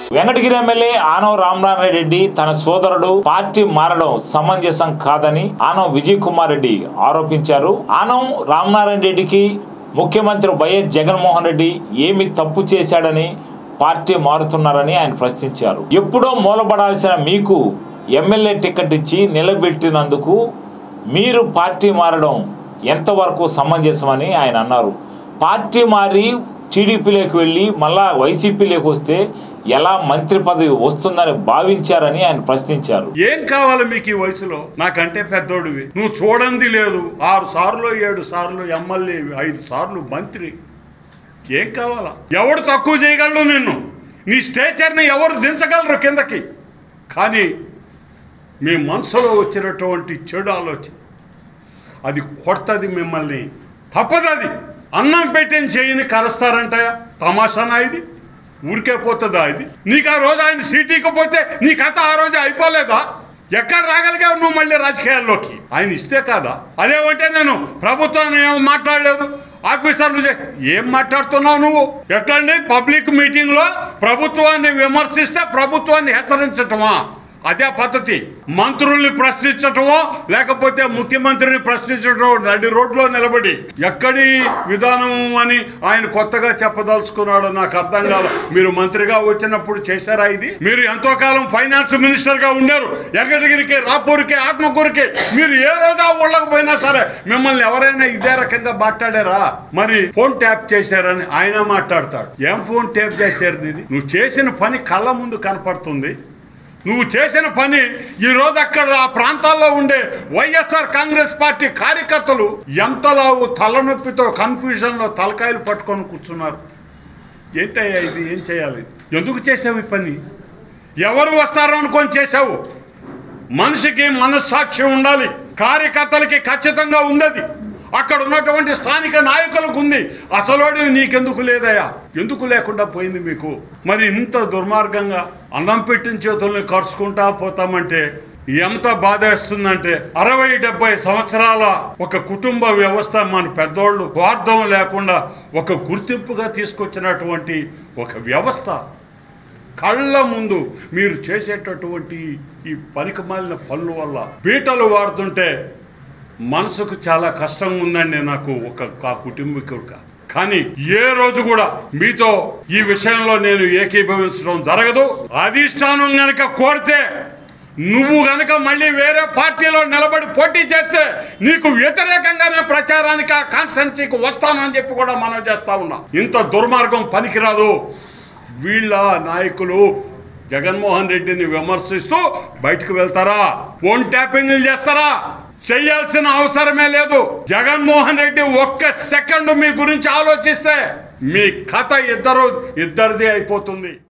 Venkatagiri MLA ఆనవ రామనారాయణ రెడ్డి తన సోదరుడు పార్టీ మారడం సమంజసం కాదని ఆనవ విజయ్ కుమార్ రెడ్డి ఆరోపించారు ఆనవ రామనారాయణ రెడ్డికి ముఖ్యమంత్రి వైఎస్ జగన్మోహన్ రెడ్డి ఏమి తప్పు చేశాడని పార్టీ మారుతున్నారని ఆయన ప్రశ్నించారు ఎప్పుడో మూలపడాల్సిన మీకు ఎమ్మెల్యే టికెట్ ఇచ్చి నిలబెట్టినందుకు మీరు పార్టీ మారడం ఎంతవరకు సమంజసమని ఆయన అన్నారు పార్టీ మారి టీడీపీలోకి వెళ్ళి మళ్ళా వైసీపీలోకి వస్తే ఎలా మంత్రి పదవి వస్తుందని భావించారని ఆయన ప్రశ్నించారు ఏం కావాలి మీకు ఈ వయసులో నాకంటే పెద్దోడివి నువ్వు చూడండి లేదు ఆరు సార్లు ఏడు సార్లు ఎమ్మెల్యే ఐదు సార్లు మంత్రి ఏం కావాలా ఎవడు తక్కువ చేయగలడు నిన్ను నీ స్టేచర్ని ఎవరు దించగలరు కిందకి కానీ మీ మనసులో వచ్చినటువంటి చెడు ఆలోచన అది కొడుతుంది మిమ్మల్ని తప్పదది అన్నం పెట్టిన చేయని కరుస్తారంటాయా తమాషానా ఇది ఊరికే పోతుందా ఇది నీకు ఆ రోజు ఆయన సీటీకి పోతే నీ కథ ఆ రోజు అయిపోలేదా ఎక్కడ రాగలిగావు నువ్వు మళ్ళీ రాజకీయాల్లోకి ఆయన ఇస్తే కాదా అదేమంటే నేను ప్రభుత్వాన్ని ఏమో మాట్లాడలేదు ఆఫీసర్లు చే- ఏం మాట్లాడుతున్నావు నువ్వు ఎట్లండి పబ్లిక్ మీటింగ్లో ప్రభుత్వాన్ని విమర్శిస్తే ప్రభుత్వాన్ని హెచ్చరించటమా అదే పద్ధతి మంత్రుల్ని ప్రశ్నించటమో లేకపోతే ముఖ్యమంత్రిని ప్రశ్నించటమో నడి రోడ్లో నిలబడి ఎక్కడి విధానం అని ఆయన కొత్తగా చెప్పదలుచుకున్నాడో నాకు అర్థం కాదు మీరు మంత్రిగా వచ్చినప్పుడు చేశారా ఇది మీరు ఎంతో కాలం ఫైనాన్స్ మినిస్టర్ గా ఉన్నారు ఎక్కడికి రాపూర్కి ఆత్మకూరుకి మీరు ఏ రోజు ఆ ఊళ్ళకి పోయినా సరే మిమ్మల్ని ఎవరైనా ఇదే రకంగా మాట్లాడారా మరి ఫోన్ ట్యాప్ చేశారని ఆయన మాట్లాడతాడు ఏం ఫోన్ ట్యాప్ చేశారు ఇది నువ్వు చేసిన పని కళ్ళ ముందు కనపడుతుంది నువ్వు చేసిన పని ఈ రోజు అక్కడ ఆ ప్రాంతాల్లో ఉండే వైఎస్ఆర్ కాంగ్రెస్ పార్టీ కార్యకర్తలు ఎంతలావు తలనొప్పితో కన్ఫ్యూజన్లో తలకాయలు పట్టుకొని కూర్చున్నారు ఏంటయ్యా ఇది ఏం చేయాలి ఎందుకు చేసావు ఈ పని ఎవరు వస్తారో అనుకొని చేశావు మనిషికి మనస్సాక్షి ఉండాలి కార్యకర్తలకి ఖచ్చితంగా ఉన్నది అక్కడ ఉన్నటువంటి స్థానిక నాయకులకు ఉంది అసలోడి నీకెందుకు లేదయ్యా ఎందుకు లేకుండా పోయింది మీకు మరి ఇంత దుర్మార్గంగా అన్నం పెట్టిన చేతుల్ని కరుచుకుంటా పోతామంటే ఎంత బాధేస్తుందంటే అరవై డెబ్బై సంవత్సరాల ఒక కుటుంబ వ్యవస్థ మన పెద్దోళ్ళు స్వార్థం లేకుండా ఒక గుర్తింపుగా తీసుకొచ్చినటువంటి ఒక వ్యవస్థ కళ్ళ ముందు మీరు చేసేటటువంటి ఈ పనికి మాలిన పనుల వల్ల బీటలు వాడుతుంటే మనసుకు చాలా కష్టం ఉందండి నాకు ఒక ఆ కుటుంబీకుడుగా కానీ ఏ రోజు కూడా మీతో ఈ విషయంలో నేను ఏకీభవించడం జరగదు అధిష్టానం గనక కోరితే నువ్వు గనక మళ్ళీ వేరే పార్టీలో నిలబడి పోటీ చేస్తే నీకు వ్యతిరేకంగానే ప్రచారానికి ఆ కాన్స్టెన్సీకి వస్తానని చెప్పి కూడా మనం చేస్తా ఉన్నా ఇంత దుర్మార్గం పనికిరాదు వీళ్ళ నాయకులు జగన్మోహన్ రెడ్డిని విమర్శిస్తూ బయటకు వెళ్తారా ఫోన్ ట్యాపింగ్లు చేస్తారా చేయాల్సిన అవసరమే లేదు జగన్మోహన్ రెడ్డి ఒక్క సెకండ్ మీ గురించి ఆలోచిస్తే మీ కథ ఇద్దరు ఇద్దరిది అయిపోతుంది